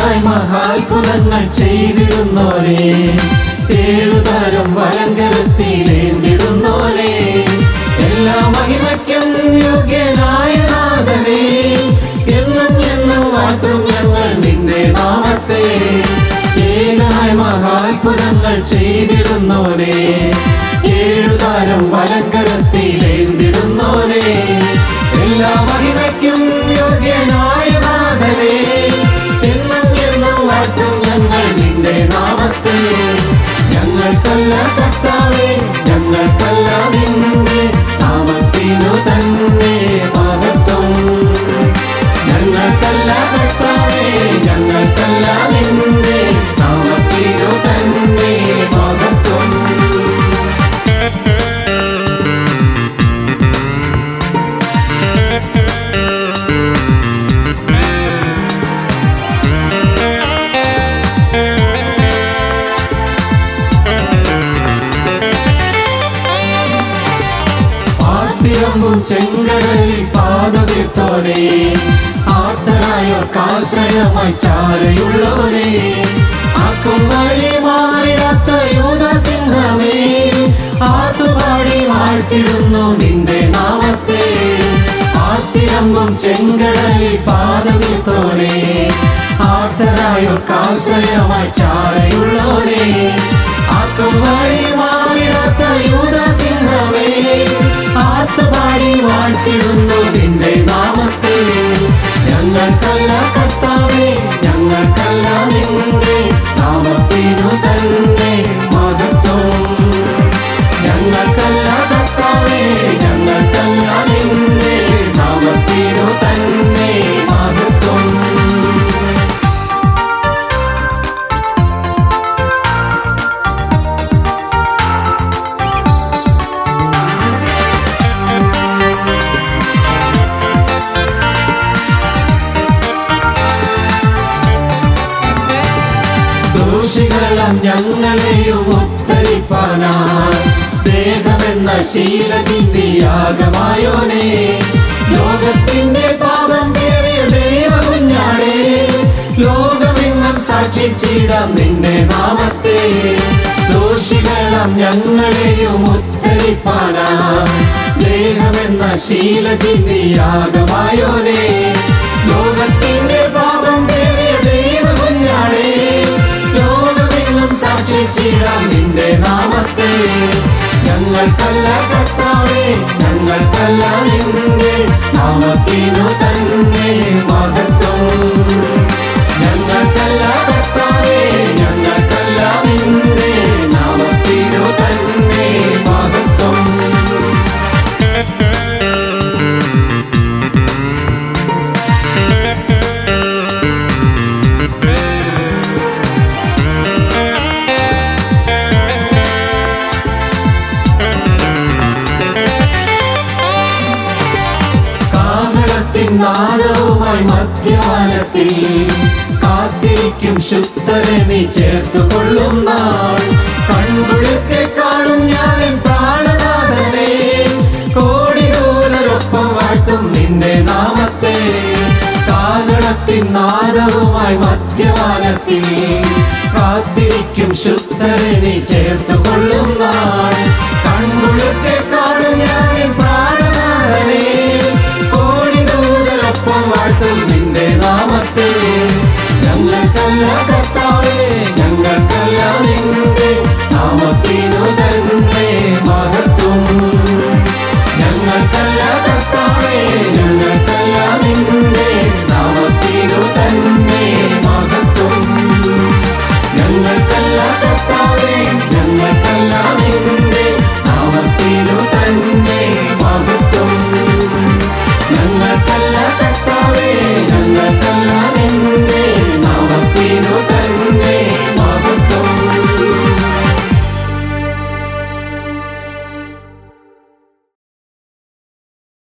ഏകനായി മഹാത്ഭുതങ്ങൾ ചെയ്തിടുന്നോരേ ഏഴുതരം വലങ്കരത്തിലേന്തിടുന്നോരേ എല്ലാ മഹിമയ്ക്കും യോഗ്യനായ നാഥനെ എന്നും എന്നും വാഴ്ത്തും ഞങ്ങൾ നിന്റെ നാമത്തെ ഏകനായി മഹാത്ഭുതങ്ങൾ ചെയ്തിടുന്നോരേ ഏഴുതാരം വലങ്കരത്തിലേന്തിടുന്നോരേ എല്ലാ മഹിമയ്ക്കും യോഗ്യനായ നാഥനെ എന്നും എന്നും വാഴ്ത്തും ഞങ്ങൾ നിന്റെ നാമത്തെ ഞങ്ങൾക്കല്ല കർത്താവേ ഞങ്ങൾക്കല്ല നിന്റെ നാമത്തിനു തന്നെ മഹത്വം ഞങ്ങൾക്കല്ല കർത്താവേ ഞങ്ങൾക്കല്ല നിന്റെ നാമത്തിനു തന്നെ മഹത്വം പാത്തിരമ്പും ചെങ്കടലിൽ പാതതീർത്തോരേ ആർത്തനായോർക്കാശ്രയമായി ചാരയുള്ളോരേ ആക്കും വഴി മാറിടാത്ത യൂതസിംഹമേ ആർത്തുപാടി വാഴ്ത്തിടുന്നു നിന്റെ നാമത്തെ ആർത്തിരമ്പും ചെങ്കടലിൽ പാതതീർത്തോരേ ആർത്തനായോർക്കാശ്രയമായി ചാരയുള്ളോരേ ആക്കും വഴി മാറിടാത്ത യൂതസിംഹമേ ആർത്തുപാടി വാഴ്ത്തിടുന്നു നിന്റെ നാമത്തെ ഞങ്ങൾക്കല്ല കർത്താവേ ഞങ്ങൾക്കല്ല നിന്റെ നാമത്തിനു തന്നെ മഹത്വം ഞങ്ങൾക്കല്ല കർത്താവേ ഞങ്ങൾക്കല്ല നിന്റെ നാമത്തിനു തന്നെ മഹത്വം ദോഷികളാം ഞങ്ങളെയും ഉത്തരിപ്പാനായി ദേഹമെന്ന ശീലചിന്തിയാകമായോനെ ലോകത്തിന്റെ പാപം പേറിയ ദൈവകുഞ്ഞാടേ ലോകമെങ്ങും സാക്ഷിച്ചിടാം നിന്റെ നാമത്തെ ദോഷികളാം ഞങ്ങളെയും ഉത്തരിപ്പാനായി ദേഹമെന്ന ശീലചിന്തിയാകമായോനെ ലോകത്തിന്റെ പാപം പേറിയ ദൈവകുഞ്ഞാടേ ലോകമെങ്ങും സാക്ഷിച്ചിടാം നിന്റെ നാമത്തെ ഞങ്ങൾക്കല്ല കർത്താവേ ഞങ്ങൾക്കല്ല നിന്റെ നാമത്തിനു തന്നെ മഹത്വം ഞങ്ങൾക്കല്ല കർത്താവേ ഞങ്ങൾക്കല്ല നിന്റെ നാമത്തിനു തന്നെ മഹത്വം കാഹളത്തിൻ നാദവുമായി മധ്യവാനത്തിൽ കാത്തിരിക്കും ശുദ്ധരെ നീ ചേർത്തു കൊള്ളും നാൾ കൺകുളിക്കെ കാണും ഞാൻ പ്രാണനാഥനെ കോടി ദൂരൊപ്പം വാഴ്ത്തും നിന്റെ നാമത്തെ കാഹളത്തിൻ നാദവുമായി മധ്യവാനത്തിൽ കാത്തിരിക്കും ശുദ്ധരെ നീ ചേർത്തു